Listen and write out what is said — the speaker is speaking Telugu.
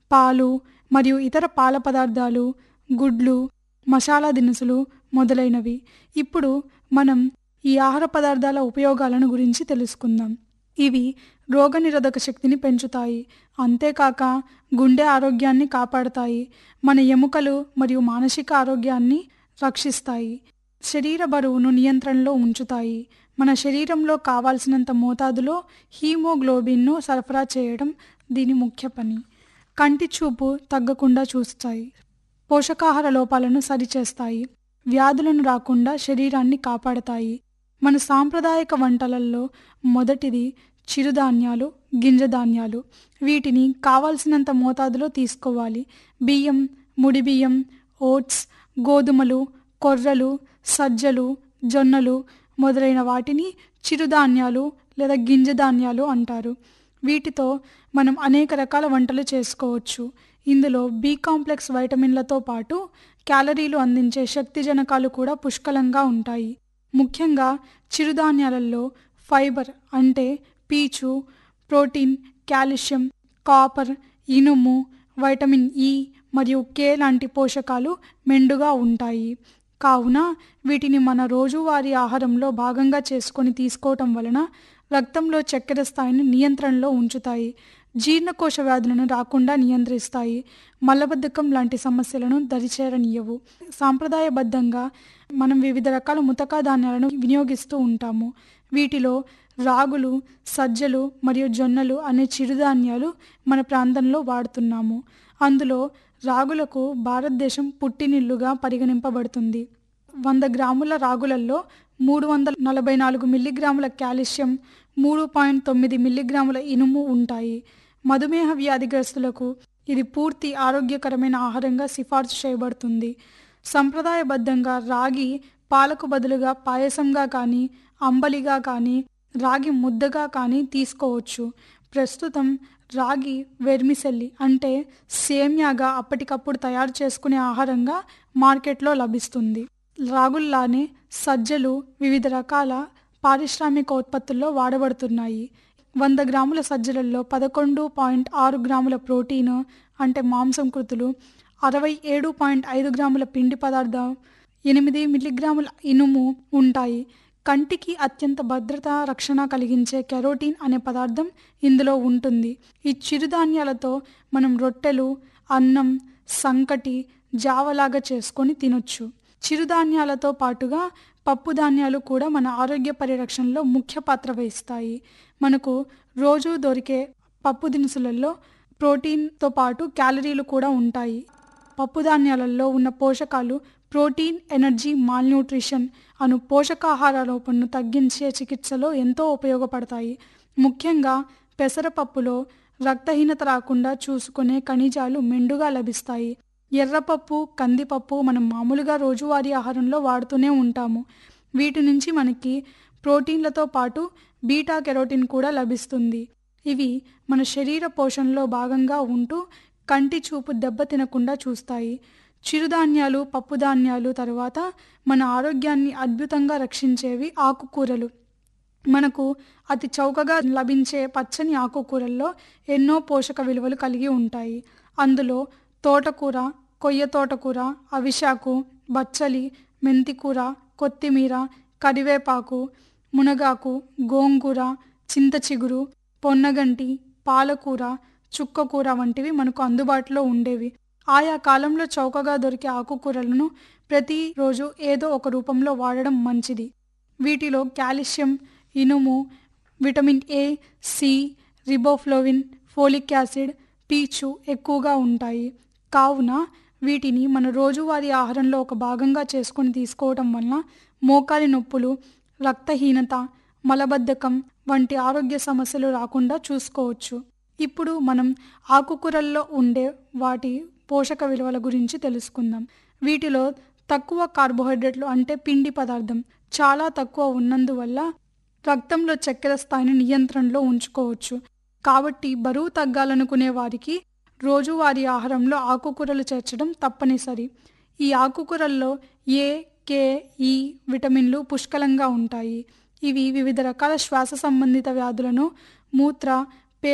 పాలు మరియు ఇతర పాల పదార్థాలు గుడ్లు మసాలా దినుసులు మొదలైనవి ఇప్పుడు మనం ఈ ఆహార పదార్థాల ఉపయోగాలను గురించి తెలుసుకుందాం ఇవి రోగనిరోధక శక్తిని పెంచుతాయి అంతేకాక గుండె ఆరోగ్యాన్ని కాపాడతాయి మన ఎముకలు మరియు మానసిక ఆరోగ్యాన్ని రక్షిస్తాయి శరీర బరువును నియంత్రణలో ఉంచుతాయి మన శరీరంలో కావాల్సినంత మోతాదులో హీమోగ్లోబిన్ను సరఫరా చేయడం దీని ముఖ్య పని కంటి చూపు తగ్గకుండా చూస్తాయి పోషకాహార లోపాలను సరిచేస్తాయి వ్యాధులను రాకుండా శరీరాన్ని కాపాడతాయి మన సాంప్రదాయక వంటలలో మొదటిది చిరుధాన్యాలు గింజధాన్యాలు వీటిని కావాల్సినంత మోతాదులో తీసుకోవాలి బియ్యం ముడి బియ్యం ఓట్స్ గోధుమలు కొర్రలు సజ్జలు జొన్నలు మొదలైన వాటిని చిరుధాన్యాలు లేదా గింజధాన్యాలు అంటారు వీటితో మనం అనేక రకాల వంటలు చేసుకోవచ్చు ఇందులో బి కాంప్లెక్స్ వైటమిన్లతో పాటు క్యాలరీలు అందించే శక్తిజనకాలు కూడా పుష్కలంగా ఉంటాయి ముఖ్యంగా చిరుధాన్యాలలో ఫైబర్ అంటే పీచు ప్రోటీన్ కాల్షియం కాపర్ ఇనుము వైటమిన్ ఇ మరియు కే లాంటి పోషకాలు మెండుగా ఉంటాయి కావున వీటిని మన రోజువారీ ఆహారంలో భాగంగా చేసుకొని తీసుకోవటం వలన రక్తంలో చక్కెర స్థాయిని నియంత్రణలో ఉంచుతాయి జీర్ణకోశ వ్యాధులను రాకుండా నియంత్రిస్తాయి మలబద్ధకం లాంటి సమస్యలను దరిచేరనీయవు సాంప్రదాయబద్ధంగా మనం వివిధ రకాల ముతకా ధాన్యాలను వినియోగిస్తూ ఉంటాము వీటిలో రాగులు సజ్జలు మరియు జొన్నలు అనే చిరుధాన్యాలు మన ప్రాంతంలో వాడుతున్నాము అందులో రాగులకు భారతదేశం పుట్టినిల్లుగా పరిగణింపబడుతుంది వంద గ్రాముల రాగులలో మూడు వందల నలభై నాలుగు మిల్లీగ్రాముల కాల్షియం మూడు పాయింట్ తొమ్మిది మిల్లీగ్రాముల ఇనుము ఉంటాయి మధుమేహ వ్యాధిగ్రస్తులకు ఇది పూర్తి ఆరోగ్యకరమైన ఆహారంగా సిఫార్సు చేయబడుతుంది సంప్రదాయబద్ధంగా రాగి పాలకు బదులుగా పాయసంగా కానీ అంబలిగా కానీ రాగి ముద్దగా కానీ తీసుకోవచ్చు ప్రస్తుతం రాగి వెర్మిసెల్లి అంటే సేమ్యాగా అప్పటికప్పుడు తయారు చేసుకునే ఆహారంగా మార్కెట్లో లభిస్తుంది రాగుల్లానే సజ్జలు వివిధ రకాల పారిశ్రామిక ఉత్పత్తుల్లో వాడబడుతున్నాయి వంద గ్రాముల సజ్జలలో పదకొండు పాయింట్ ఆరు గ్రాముల ప్రోటీన్ అంటే మాంసం కృతులు అరవై ఏడు పాయింట్ ఐదు గ్రాముల పిండి పదార్థం ఎనిమిది మిల్లీగ్రాముల ఇనుము ఉంటాయి కంటికి అత్యంత భద్రత రక్షణ కలిగించే కెరోటిన్ అనే పదార్థం ఇందులో ఉంటుంది ఈ చిరుధాన్యాలతో మనం రొట్టెలు అన్నం సంకటి జావలాగా చేసుకొని తినొచ్చు చిరుధాన్యాలతో పాటుగా పప్పు ధాన్యాలు కూడా మన ఆరోగ్య పరిరక్షణలో ముఖ్య పాత్ర వహిస్తాయి మనకు రోజు దొరికే పప్పు దినుసులలో ప్రోటీన్తో పాటు క్యాలరీలు కూడా ఉంటాయి పప్పు ధాన్యాలలో ఉన్న పోషకాలు ప్రోటీన్ ఎనర్జీ మాల్న్యూట్రిషన్ అను పోషకాహార లోపంను తగ్గించే చికిత్సలో ఎంతో ఉపయోగపడతాయి ముఖ్యంగా పెసరపప్పులో రక్తహీనత రాకుండా చూసుకునే ఖనిజాలు మెండుగా లభిస్తాయి ఎర్రపప్పు కందిపప్పు మనం మామూలుగా రోజువారీ ఆహారంలో వాడుతూనే ఉంటాము వీటి నుంచి మనకి ప్రోటీన్లతో పాటు బీటా కెరోటిన్ కూడా లభిస్తుంది ఇవి మన శరీర పోషణలో భాగంగా ఉంటూ కంటి చూపు దెబ్బతినకుండా చూస్తాయి చిరుధాన్యాలు పప్పుధాన్యాలు తర్వాత మన ఆరోగ్యాన్ని అద్భుతంగా రక్షించేవి ఆకుకూరలు మనకు అతి చౌకగా లభించే పచ్చని ఆకుకూరల్లో ఎన్నో పోషక విలువలు కలిగి ఉంటాయి అందులో తోటకూర కొయ్య తోటకూర అవిశాకు బచ్చలి మెంతికూర కొత్తిమీర కరివేపాకు మునగాకు గోంగూర చింత చిగురు పొన్నగంటి పాలకూర చుక్కకూర వంటివి మనకు అందుబాటులో ఉండేవి ఆయా కాలంలో చౌకగా దొరికే ఆకుకూరలను ప్రతిరోజు ఏదో ఒక రూపంలో వాడడం మంచిది వీటిలో కాల్షియం ఇనుము vitamin A C riboflavin folic acid పీచు ఎక్కువగా ఉంటాయి కావున వీటిని మన రోజువారీ ఆహారంలో ఒక భాగంగా చేసుకొని తీసుకోవడం వలన మోకాలి నొప్పులు రక్తహీనత మలబద్ధకం వంటి ఆరోగ్య సమస్యలు రాకుండా చూసుకోవచ్చు ఇప్పుడు మనం ఆకుకూరల్లో ఉండే వాటి పోషక విలువల గురించి తెలుసుకుందాం వీటిలో తక్కువ కార్బోహైడ్రేట్లు అంటే పిండి పదార్థం చాలా తక్కువ ఉన్నందువల్ల రక్తంలో చక్కెర స్థాయిని నియంత్రణలో ఉంచుకోవచ్చు కాబట్టి బరువు తగ్గాలనుకునే వారికి రోజువారీ ఆహారంలో ఆకుకూరలు చేర్చడం తప్పనిసరి ఈ ఆకుకూరల్లో ఏ కే ఈ విటమిన్లు పుష్కలంగా ఉంటాయి ఇవి వివిధ రకాల శ్వాస సంబంధిత వ్యాధులను మూత్ర